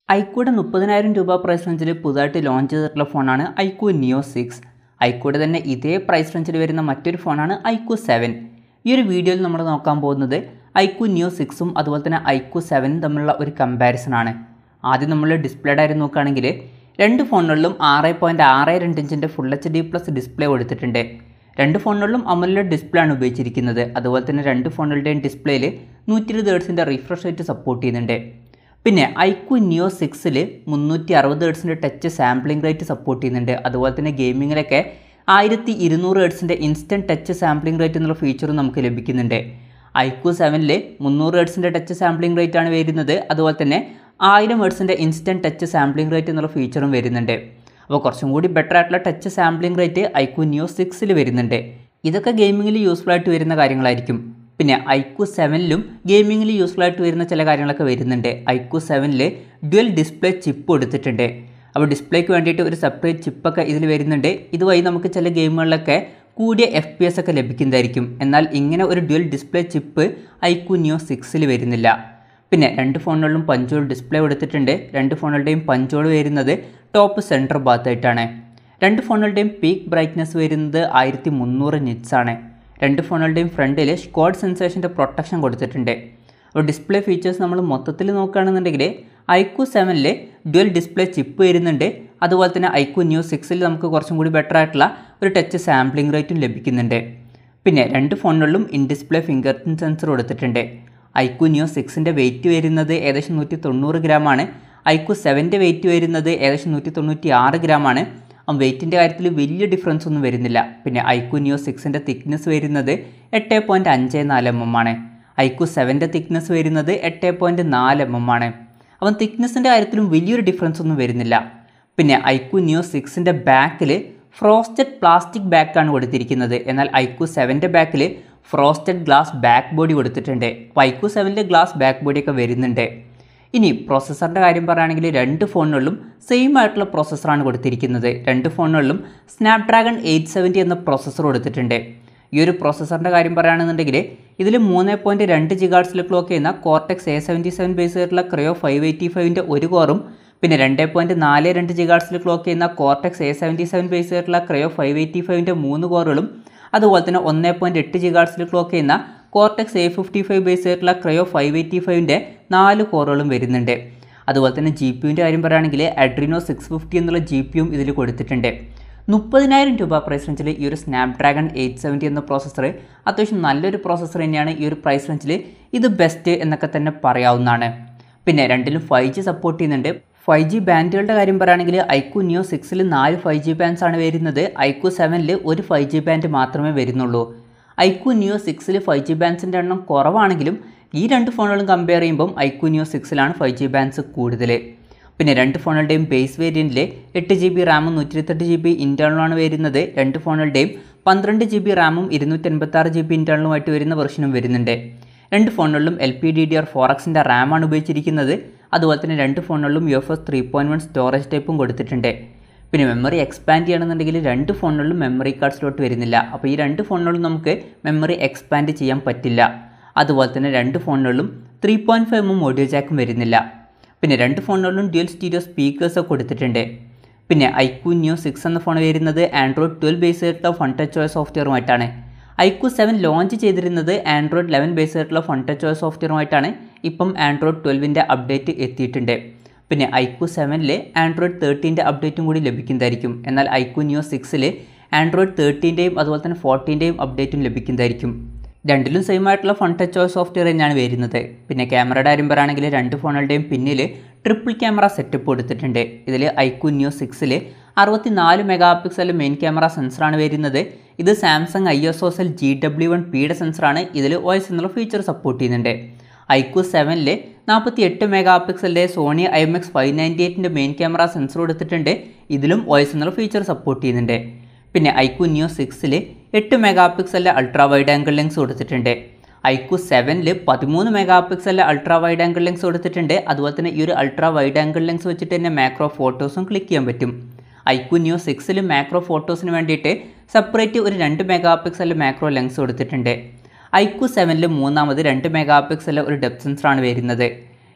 ഐക്കൂടെ മുപ്പതിനായിരം രൂപ പ്രൈസ് റേഞ്ചിൽ പുതുതായിട്ട് ലോഞ്ച് ചെയ്തിട്ടുള്ള ഫോണാണ് ഐക്യു നിയോ സിക്സ് ഐക്കൂടെ തന്നെ ഇതേ പ്രൈസ് റേഞ്ചിൽ വരുന്ന മറ്റൊരു ഫോണാണ് ഐക്യു സെവൻ ഈ ഒരു വീഡിയോയിൽ നമ്മൾ നോക്കാൻ പോകുന്നത് ഐക്യു നിയോ സിക്സും അതുപോലെ തന്നെ ഐക്യു സെവനും തമ്മിലുള്ള ഒരു കമ്പാരിസൺ ആണ് ആദ്യം നമ്മൾ ഡിസ്പ്ലേയുടെ കാര്യം നോക്കുകയാണെങ്കിൽ രണ്ട് ഫോണുകളിലും ആറ് പോയിൻറ്റ് ആറ് രണ്ട് ഇഞ്ചിൻ്റെ full H D plus display കൊടുത്തിട്ടുണ്ട് രണ്ട് ഫോണുകളിലും അമലിലെ ഡിസ്പ്ലേ ആണ് ഉപയോഗിച്ചിരിക്കുന്നത് അതുപോലെ തന്നെ രണ്ട് ഫോണുകളുടെയും ഡിസ്പ്ലേയിൽ നൂറ്റി ഇരുപത് ഹേർട്സിൻ്റെ റിഫ്രഷ് റേറ്റ് സപ്പോർട്ട് ചെയ്യുന്നുണ്ട് പിന്നെ ഐക്യു നിയോ സിക്സിൽ മുന്നൂറ്റി അറുപത് ഹേർട്സിൻ്റെ ടച്ച് സാമ്പിളിംഗ് റേറ്റ് സപ്പോർട്ട് ചെയ്യുന്നുണ്ട് അതുപോലെ തന്നെ ഗെയിമിങ്ങിലൊക്കെ ആയിരത്തി ഇരുന്നൂറ് ഹേർട്സിൻ്റെ ഇൻസ്റ്റൻറ്റ് ടച്ച് സാമ്പിളിംഗ് റേറ്റ് എന്നുള്ള ഫീച്ചറും നമുക്ക് ലഭിക്കുന്നുണ്ട് ഐക്യു സെവനിൽ മുന്നൂറ് ഹേർട്സിൻ്റെ ടച്ച് സാമ്പിളിംഗ് റേറ്റ് ആണ് വരുന്നത് അതുപോലെ തന്നെ ആയിരം ഹേർട്സിൻ്റെ ഇൻസ്റ്റൻറ്റ് ടച്ച് സാമ്പിളിംഗ് റേറ്റ് എന്നുള്ള ഫീച്ചറും വരുന്നുണ്ട് അപ്പോൾ കുറച്ചും കൂടി ബെറ്റർ ആയിട്ടുള്ള touch sampling rate iQOO Neo സിക്സിൽ വരുന്നുണ്ട് ഇതൊക്കെ ഗെയിമിങ്ങിൽ യൂസ്ഫുൾ ആയിട്ട് വരുന്ന കാര്യങ്ങളായിരിക്കും പിന്നെ ഐക്യു സെവനിലും ഗെയിമിങ്ങിൽ യൂസ്ഫുൾ ആയിട്ട് വരുന്ന ചില കാര്യങ്ങളൊക്കെ വരുന്നുണ്ട് ഐക്യു സെവനിൽ ഡ്യുവൽ ഡിസ്പ്ലേ ചിപ്പ് കൊടുത്തിട്ടുണ്ട് അപ്പോൾ ഡിസ്പ്ലേക്ക് വേണ്ടിയിട്ട് ഒരു സെപ്പറേറ്റ് ചിപ്പൊക്കെ ഇതിൽ വരുന്നുണ്ട് ഇതുവഴി നമുക്ക് ചില ഗെയിമുകളിലൊക്കെ കൂടിയ എഫ് പി എസ് ഒക്കെ ലഭിക്കുന്നതായിരിക്കും എന്നാൽ ഇങ്ങനെ ഒരു dual display chip iQOO Neo സിക്സിൽ വരുന്നില്ല പിന്നെ രണ്ട് ഫോണുകളിലും പഞ്ചോൾ ഡിസ്പ്ലേ കൊടുത്തിട്ടുണ്ട് രണ്ട് ഫോണുകളുടെയും പഞ്ചോൾ വരുന്നത് ടോപ്പ് സെൻറ്റർ ഭാഗത്തായിട്ടാണ് രണ്ട് ഫോണുകളുടെയും പീക്ക് ബ്രൈറ്റ്നസ് വരുന്നത് ആയിരത്തി മുന്നൂറ് നിറ്റ്സ് ആണ് രണ്ട് ഫോണുകളുടെയും ഫ്രണ്ടിൽ സ്ക്വാഡ് സെൻസേഷൻ്റെ പ്രൊട്ടക്ഷൻ കൊടുത്തിട്ടുണ്ട് അപ്പോൾ ഡിസ്പ്ലേ ഫീച്ചേഴ്സ് നമ്മൾ മൊത്തത്തിൽ നോക്കുകയാണെന്നുണ്ടെങ്കിൽ ഐക്യു സെവനിൽ ഡ്യുവൽ ഡിസ്പ്ലേ ചിപ്പ് വരുന്നുണ്ട് അതുപോലെ തന്നെ ഐക്യു ന്യൂ സിക്സിൽ നമുക്ക് കുറച്ചും കൂടി ബെറ്റർ ആയിട്ടുള്ള ഒരു ടച്ച് സാമ്പിളിംഗ് റേറ്റും ലഭിക്കുന്നുണ്ട് പിന്നെ രണ്ട് ഫോണുകളിലും in display fingerprint sensor കൊടുത്തിട്ടുണ്ട് ഐക്യു ന്യൂ സിക്സിൻ്റെ വെയിറ്റ് വരുന്നത് ഏകദേശം നൂറ്റി തൊണ്ണൂറ് ഗ്രാമാണ് ഐക്യു സെവൻ്റെ വെയിറ്റ് വരുന്നത് ഏകദേശം നൂറ്റി തൊണ്ണൂറ്റി ആറ് ഗ്രാമാണ് വെയിറ്റിൻ്റെ കാര്യത്തിൽ വലിയ ഡിഫറൻസ് ഒന്നും വരുന്നില്ല പിന്നെ ഐക്യു നിയോ സിക്സിൻ്റെ തിക്നെസ് വരുന്നത് എട്ട് പോയിൻറ്റ് അഞ്ച് നാല് എം എം ആണ് ഐക്യു സെവൻ്റെ തിക്നെസ് വരുന്നത് എട്ട് പോയിൻറ്റ് നാല് എം എം ആണ് അപ്പം തിക്നെസ്സിൻ്റെ കാര്യത്തിലും വലിയൊരു ഡിഫറൻസ് ഒന്നും വരുന്നില്ല പിന്നെ ഐക്യു നിയോ സിക്സിൻ്റെ ബാക്കിൽ ഫ്രോസ്റ്റഡ് പ്ലാസ്റ്റിക് ബാക്കാണ് കൊടുത്തിരിക്കുന്നത് എന്നാൽ ഐക്യു സെവൻ്റെ ബാക്കിൽ ഫ്രോസ്റ്റഡ് ഗ്ലാസ് ബാക്ക് ബോഡി കൊടുത്തിട്ടുണ്ട് അപ്പോൾ ഐക്യു സെവനിൽ ഗ്ലാസ് ബാക്ക് ബോഡിയൊക്കെ വരുന്നുണ്ട് ഇനി പ്രോസസ്സറിൻ്റെ കാര്യം പറയുകയാണെങ്കിൽ രണ്ട് ഫോണുകളിലും സെയിം ആയിട്ടുള്ള പ്രോസസ്സറാണ് കൊടുത്തിരിക്കുന്നത് രണ്ട് ഫോണുകളിലും സ്നാപ്ഡ്രാഗൺ എയ്റ്റ് സെവൻറ്റി എന്ന പ്രോസസ്സർ കൊടുത്തിട്ടുണ്ട് ഈ ഒരു പ്രോസസ്സറിൻ്റെ കാര്യം പറയുകയാണെന്നുണ്ടെങ്കിൽ ഇതിൽ മൂന്ന് പോയിൻറ്റ് രണ്ട് ജിഗാർട്സിൽ ക്ലോക്ക് ചെയ്യുന്ന cortex A seventy seven base ആയിട്ടുള്ള ക്രയോ ഫൈവ് എയ്റ്റി ഫൈവിൻ്റെ ഒരു കോറും പിന്നെ രണ്ട് പോയിൻറ്റ് നാല് രണ്ട് ജിഗാർട്സിൽ ക്ലോക്ക് ചെയ്യുന്ന cortex A seventy seven base ആയിട്ടുള്ള ക്രയോ ഫൈവ് എയ്റ്റി ഫൈവിൻ്റെ മൂന്ന് കോറുകളും അതുപോലെ തന്നെ ഒന്ന് പോയിൻറ്റ് എട്ട് ജിഗാർട്സിൽ ക്ലോക്ക് ചെയ്യുന്ന cortex A fifty five base ആയിട്ടുള്ള ക്രയോ ഫൈവ് എയ്റ്റി ഫൈവിൻ്റെ നാല് കോറുകളും വരുന്നുണ്ട് അതുപോലെ തന്നെ ജി പി യുവിൻ്റെ കാര്യം പറയുകയാണെങ്കിൽ അഡ്രീനോ സിക്സ് ഫിഫ്റ്റി എന്നുള്ള ജി പി യും ഇതിൽ കൊടുത്തിട്ടുണ്ട് മുപ്പതിനായിരം രൂപ പ്രൈസ് റേഞ്ചിൽ ഈ ഒരു സ്നാപ്ഡ്രാഗൺ എയ്റ്റ് സെവൻറ്റി എന്ന പ്രോസസ്സർ അത്യാവശ്യം നല്ലൊരു പ്രോസസ്സർ തന്നെയാണ് ഈ ഒരു പ്രൈസ് റേഞ്ചിൽ ഇത് ബെസ്റ്റ് എന്നൊക്കെ തന്നെ പറയാവുന്നതാണ് പിന്നെ രണ്ടിലും ഫൈവ് ജി സപ്പോർട്ട് ചെയ്യുന്നുണ്ട് ഫൈവ് ജി ബാൻഡുകളുടെ കാര്യം പറയുകയാണെങ്കിൽ ഐക്യു നിയോ സിക്സിൽ നാല് ഫൈവ് ജി ബാൻഡ്സ് ആണ് വരുന്നത് ഐക്യു സെവനിൽ ഒരു ഫൈവ് ജി ബാൻഡ് മാത്രമേ വരുന്നുള്ളൂ ഐക്യു നിയോ സിക്സിൽ ഫൈവ് ജി ബാൻഡ്സിൻ്റെ എണ്ണം കുറവാണെങ്കിലും ഈ രണ്ട് ഫോണുകളും കമ്പയർ ചെയ്യുമ്പം ഐക്യു നിയോ സിക്സിലാണ് ഫൈവ് ജി ബാൻഡ്സ് കൂടുതൽ പിന്നെ രണ്ട് ഫോണുകളുടെയും ബേസ് വേരിയൻറ്റിൽ എട്ട് ജി ബി റാമും നൂറ്റി ഇരുപത്തെട്ട് ജി ബി ഇൻറ്റേർണലാണ് വരുന്നത് രണ്ട് ഫോണുകളുടെയും പന്ത്രണ്ട് ജി ബി റാമും ഇരുന്നൂറ്റി എൺപത്താറ് ജി ബി ഇൻറ്റേർണലുമായിട്ട് വരുന്ന വെർഷനും വരുന്നുണ്ട് രണ്ട് ഫോണുകളിലും L P D D R four എക്സിൻ്റെ റാമാണ് ഉപയോഗിച്ചിരിക്കുന്നത് അതുപോലെ തന്നെ രണ്ട് ഫോണുകളിലും U F S three point one storage ടൈപ്പും കൊടുത്തിട്ടുണ്ട് പിന്നെ മെമ്മറി എക്സ്പാൻഡ് ചെയ്യണമെന്നുണ്ടെങ്കിൽ രണ്ട് ഫോണുകളിലും മെമ്മറി കാർഡ് സ്ലോട്ട് വരുന്നില്ല അപ്പോൾ ഈ രണ്ട് ഫോണുകളിലും നമുക്ക് മെമ്മറി എക്സ്പാൻഡ് ചെയ്യാൻ പറ്റില്ല അതുപോലെ തന്നെ രണ്ട് ഫോണുകളിലും three point five M audio ജാക്കും വരുന്നില്ല പിന്നെ രണ്ട് ഫോണുകളിലും ഡ്യുവൽ സ്റ്റീരിയോ സ്പീക്കേഴ്സൊക്കെ കൊടുത്തിട്ടുണ്ട് പിന്നെ ഐക്യു ന്യൂ സിക്സ് എന്ന ഫോൺ വരുന്നത് ആൻഡ്രോയിഡ് ട്വൽവ് ബേസ് ആയിട്ടുള്ള ഫൺ ടച്ച് ഓയ സോഫ്റ്റ്വെയറുമായിട്ടാണ് ഐക്യു സെവൻ ലോഞ്ച് ചെയ്തിരുന്നത് ആൻഡ്രോയിഡ് ലെവൻ ബേസ് ആയിട്ടുള്ള ഫൺ ടച്ച് ഓയ സോഫ്റ്റ്വെയറുമായിട്ടാണ് ഇപ്പം ആൻഡ്രോയിഡ് ട്വൽവിൻ്റെ അപ്ഡേറ്റ് എത്തിയിട്ടുണ്ട് പിന്നെ ഐക്യു സെവനിൽ ആൻഡ്രോയിഡ് തേർട്ടീൻ്റെ അപ്ഡേറ്റും കൂടി ലഭിക്കുന്നതായിരിക്കും എന്നാൽ ഐക്യു ന്യൂ സിക്സിൽ ആൻഡ്രോയിഡ് തേർട്ടീൻ്റെയും അതുപോലെ തന്നെ ഫോർട്ടീൻ്റെയും അപ്ഡേറ്റും ലഭിക്കുന്നതായിരിക്കും രണ്ടിലും സെയിം ആയിട്ടുള്ള ഫൺ ടച്ച് ഓഫ് സോഫ്റ്റ്വെയർ തന്നെയാണ് വരുന്നത് പിന്നെ ക്യാമറയുടെ കാര്യം പറയുകയാണെങ്കിൽ രണ്ട് ഫോണുകളുടെയും പിന്നിൽ ട്രിപ്പിൾ ക്യാമറ സെറ്റപ്പ് കൊടുത്തിട്ടുണ്ട് ഇതിൽ ഐക്യു ന്യൂ സിക്സിൽ അറുപത്തി നാല് മെഗാ പിക്സൽ മെയിൻ ക്യാമറ സെൻസറാണ് വരുന്നത് ഇത് Samsung ISOCELL G W one പിയുടെ സെൻസറാണ് ഇതിൽ ഓയസ് എന്നുള്ള ഫീച്ചർ സപ്പോർട്ട് ചെയ്യുന്നുണ്ട് ഐക്യു സെവനിൽ നാൽപ്പത്തി എട്ട് മെഗാ പിക്സലിൻ്റെ Sony I M X five ninety എയ്റ്റിൻ്റെ മെയിൻ ക്യാമറ സെൻസർ കൊടുത്തിട്ടുണ്ട് ഇതിലും ഓയസ് എന്നുള്ള ഫീച്ചർ സപ്പോർട്ട് ചെയ്യുന്നുണ്ട് പിന്നെ ഐക്യു ന്യൂ സിക്സിൽ എട്ട് മെഗാ പിക്സലിലെ അൾട്രാ വൈഡ് ആംഗിൾ ലെൻസ് കൊടുത്തിട്ടുണ്ട് ഐക്യു സെവനിൽ പതിമൂന്ന് മെഗാ പിക്സലിലെ അൾട്രാ വൈഡ് ആംഗിൾ ലെൻസ് കൊടുത്തിട്ടുണ്ട് അതുപോലെ തന്നെ ഈ ഒരു അൾട്രാ വൈഡ് ആംഗിൾ ലെൻസ് വെച്ചിട്ട് തന്നെ മാക്രോ ഫോട്ടോസും ക്ലിക്ക് ചെയ്യാൻ പറ്റും ഐക്യു ന്യൂ സിക്സിൽ മാക്രോ ഫോട്ടോസിന് വേണ്ടിയിട്ട് സെപ്പറേറ്റ് ഒരു രണ്ട് മെഗാ പിക്സലിൽ മാക്രോ ലെൻസ് കൊടുത്തിട്ടുണ്ട് ഐക്യു സെവനിൽ മൂന്നാമത് രണ്ട് മെഗാ പിക്സലിലെ ഒരു ഡെപ്ത് സെൻസറാണ് വരുന്നത്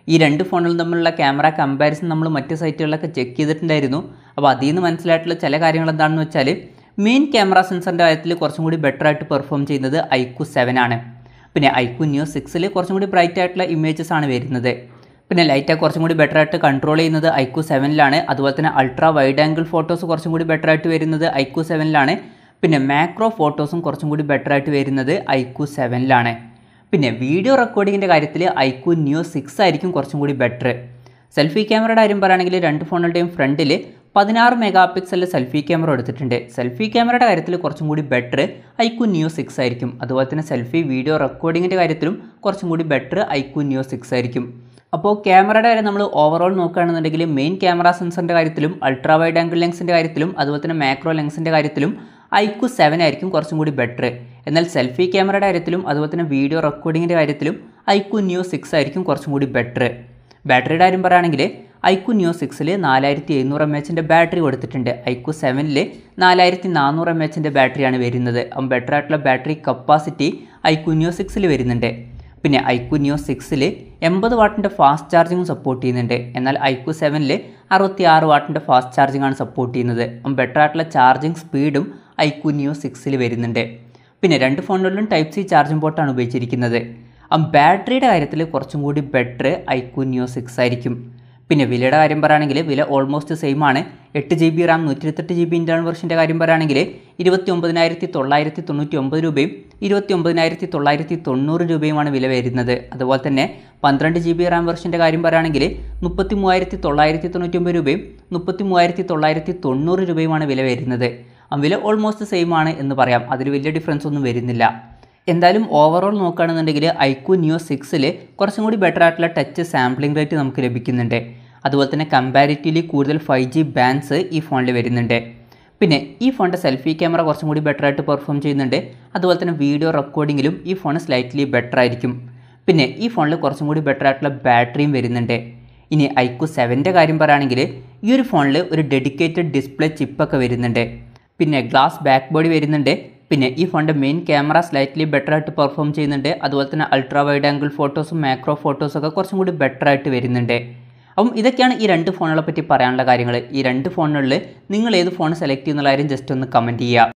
ഈ രണ്ട് ഫോണുകളും തമ്മിലുള്ള ക്യാമറ കമ്പാരിസൺ നമ്മൾ മറ്റ് സൈറ്റുകളിലൊക്കെ ചെക്ക് ചെയ്തിട്ടുണ്ടായിരുന്നു അപ്പോൾ അതിൽ നിന്ന് മനസ്സിലായിട്ടുള്ള ചില കാര്യങ്ങൾ എന്താണെന്ന് വെച്ചാൽ മെയിൻ ക്യാമറ സെൻസറിൻ്റെ കാര്യത്തിൽ കുറച്ചും കൂടി ബെറ്റർ ആയിട്ട് പെർഫോം ചെയ്യുന്നത് ഐക്യു സെവൻ ആണ് പിന്നെ ഐക്യു ന്യൂ സിക്സിൽ കുറച്ചും കൂടി ബ്രൈറ്റ് ആയിട്ടുള്ള ഇമേജസ് ആണ് വരുന്നത് പിന്നെ ലൈറ്റ് കുറച്ചും കൂടി ബെറ്റർ ആയിട്ട് കൺട്രോൾ ചെയ്യുന്നത് ഐക്യു സെവനിലാണ് അതുപോലെ തന്നെ അൾട്രാ വൈഡ് ആംഗിൾ ഫോട്ടോസ് കുറച്ചും കൂടി ബെറ്റർ ആയിട്ട് വരുന്നത് ഐക്യു സെവനിലാണ് പിന്നെ മാക്രോ ഫോട്ടോസും കുറച്ചും കൂടി ബെറ്റർ ആയിട്ട് വരുന്നത് ഐക്യു സെവനിലാണ് പിന്നെ വീഡിയോ റെക്കോർഡിങ്ങിൻ്റെ കാര്യത്തിൽ ഐക്യു ന്യൂ സിക്സ് ആയിരിക്കും കുറച്ചും കൂടി ബെറ്റർ സെൽഫി ക്യാമറയുടെ കാര്യം പറയുകയാണെങ്കിൽ രണ്ട് ഫോണുകളുടെയും ഫ്രണ്ടിൽ പതിനാറ് മെഗാ പിക്സലിൽ സെൽഫി ക്യാമറ എടുത്തിട്ടുണ്ട് സെൽഫി ക്യാമറയുടെ കാര്യത്തിൽ കുറച്ചും കൂടി ബെറ്റർ ഐക്യു ന്യൂ സിക്സ് ആയിരിക്കും അതുപോലെ തന്നെ സെൽഫി വീഡിയോ റെക്കോർഡിങ്ങിൻ്റെ കാര്യത്തിലും കുറച്ചും കൂടി ബെറ്റർ ഐക്യു ന്യൂ സിക്സ് ആയിരിക്കും അപ്പോൾ ക്യാമറയുടെ കാര്യം നമ്മൾ ഓവറോൾ നോക്കുകയാണെന്നുണ്ടെങ്കിൽ മെയിൻ ക്യാമറ സെൻസറിൻ്റെ കാര്യത്തിലും അൾട്രാ വൈഡ് ആംഗിൾ ലെൻസിൻ്റെ കാര്യത്തിലും അതുപോലെ തന്നെ മാക്രോ ലെൻസിൻ്റെ കാര്യത്തിലും ഐക്യു സെവൻ ആയിരിക്കും കുറച്ചും കൂടി ബെറ്റർ എന്നാൽ സെൽഫി ക്യാമറയുടെ കാര്യത്തിലും അതുപോലെ തന്നെ വീഡിയോ റെക്കോർഡിങ്ങിൻ്റെ കാര്യത്തിലും ഐക്യു ന്യൂ സിക്സ് ആയിരിക്കും കുറച്ചും കൂടി ബെറ്റർ ബാറ്ററിയുടെ കാര്യം പറയുകയാണെങ്കിൽ ഐക്യു ന്യൂ സിക്സിൽ നാലായിരത്തി എഴുന്നൂറ് എം എച്ചിൻ്റെ ബാറ്ററി കൊടുത്തിട്ടുണ്ട് ഐക്യു സെവനിൽ നാലായിരത്തി നാനൂറ് എം എച്ചിൻ്റെ ബാറ്ററിയാണ് വരുന്നത് അപ്പം ബെറ്റർ ആയിട്ടുള്ള ബാറ്ററി കപ്പാസിറ്റി ഐക്യു ന്യൂ സിക്സിൽ വരുന്നുണ്ട് പിന്നെ ഐക്യു ന്യൂ സിക്സിൽ എൺപത് വാട്ടിൻ്റെ ഫാസ്റ്റ് ചാർജിങ്ങും സപ്പോർട്ട് ചെയ്യുന്നുണ്ട് എന്നാൽ ഐക്യു സെവനിൽ അറുപത്തി ആറ് വാട്ടിൻ്റെ ഫാസ്റ്റ് ചാർജിങ് ആണ് സപ്പോർട്ട് ചെയ്യുന്നത് അപ്പം ബെറ്റർ ആയിട്ടുള്ള ചാർജിങ് സ്പീഡും ഐക്യു ന്യൂ സിക്സിൽ വരുന്നുണ്ട് പിന്നെ രണ്ട് ഫോണുകളിലും ടൈപ്പ് സി ചാർജിംഗ് പോർട്ടാണ് ഉപയോഗിച്ചിരിക്കുന്നത് അപ്പം ബാറ്ററിയുടെ കാര്യത്തിൽ കുറച്ചും കൂടി ബെറ്റർ ഐക്യു ന്യൂ സിക്സ് ആയിരിക്കും പിന്നെ വിലയുടെ കാര്യം പറയുകയാണെങ്കിൽ വില ഓൾമോസ്റ്റ് സെയിം ആണ് എട്ട് ജി ബി റാം നൂറ്റി ഇരുപത്തെട്ട് ജി ബി ഇൻറ്റേണൽ വെർഷൻ്റെ കാര്യം പറയുകയാണെങ്കിൽ ഇരുപത്തി ഒമ്പതിനായിരത്തി തൊള്ളായിരത്തി തൊണ്ണൂറ്റി ഒമ്പത് രൂപയും ഇരുപത്തി ഒമ്പതിനായിരത്തി തൊള്ളായിരത്തി തൊണ്ണൂറ് രൂപയുമാണ് വില വരുന്നത് അതുപോലെ തന്നെ പന്ത്രണ്ട് ജി ബി റാം വെർഷൻ്റെ കാര്യം പറയുകയാണെങ്കിൽ മുപ്പത്തി മൂവായിരത്തി തൊള്ളായിരത്തി തൊണ്ണൂറ്റി ഒമ്പത് രൂപയും മുപ്പത്തി മൂവായിരത്തി തൊള്ളായിരത്തി തൊണ്ണൂറ് രൂപയുമാണ് വില വരുന്നത് ആ വില ഓൾമോസ്റ്റ് സെയിം ആണ് എന്ന് പറയാം അതിൽ വലിയ ഡിഫറൻസ് ഒന്നും വരുന്നില്ല എന്തായാലും ഓവറോൾ നോക്കുകയാണെന്നുണ്ടെങ്കിൽ ഐക്യു ന്യൂ സിക്സിൽ കുറച്ചും കൂടി ബെറ്റർ ആയിട്ടുള്ള ടച്ച് സാമ്പിളിംഗ് റേറ്റ് നമുക്ക് ലഭിക്കുന്നുണ്ട് അതുപോലെ തന്നെ കമ്പാരിറ്റീവ്ലി കൂടുതൽ ഫൈവ് ജി ബാൻഡ്സ് ഈ ഫോണിൽ വരുന്നുണ്ട് പിന്നെ ഈ ഫോണിൻ്റെ സെൽഫി ക്യാമറ കുറച്ചും കൂടി ബെറ്റർ ആയിട്ട് പെർഫോം ചെയ്യുന്നുണ്ട് അതുപോലെ തന്നെ വീഡിയോ റെക്കോർഡിങ്ങിലും ഈ ഫോൺ സ്ലൈറ്റ്ലി ബെറ്റർ ആയിരിക്കും പിന്നെ ഈ ഫോണിൽ കുറച്ചും കൂടി ബെറ്റർ ആയിട്ടുള്ള ബാറ്ററിയും വരുന്നുണ്ട് ഇനി ഐക്യു സെവൻ്റെ കാര്യം പറയുകയാണെങ്കിൽ ഈ ഒരു ഫോണിൽ ഒരു ഡെഡിക്കേറ്റഡ് ഡിസ്പ്ലേ ചിപ്പൊക്കെ വരുന്നുണ്ട് പിന്നെ ഗ്ലാസ് ബാക്ക് ബോഡി വരുന്നുണ്ട് പിന്നെ ഈ ഫോണിൻ്റെ മെയിൻ ക്യാമറ സ്ലൈറ്റ്ലി ബെറ്റർ ആയിട്ട് പെർഫോം ചെയ്യുന്നുണ്ട് അതുപോലെ തന്നെ അൾട്രാ വൈഡ് ആംഗിൾ ഫോട്ടോസും മാക്രോ ഫോട്ടോസും ഒക്കെ കുറച്ചും കൂടി ബെറ്റർ ആയിട്ട് വരുന്നുണ്ട് അപ്പം ഇതൊക്കെയാണ് ഈ രണ്ട് ഫോണുകളെ പറ്റി പറയാനുള്ള കാര്യങ്ങൾ ഈ രണ്ട് ഫോണുകളിൽ നിങ്ങൾ ഏത് ഫോൺ സെലക്ട് ചെയ്യുന്നുള്ള കാര്യം ജസ്റ്റ് ഒന്ന് കമൻറ്റ് ചെയ്യുക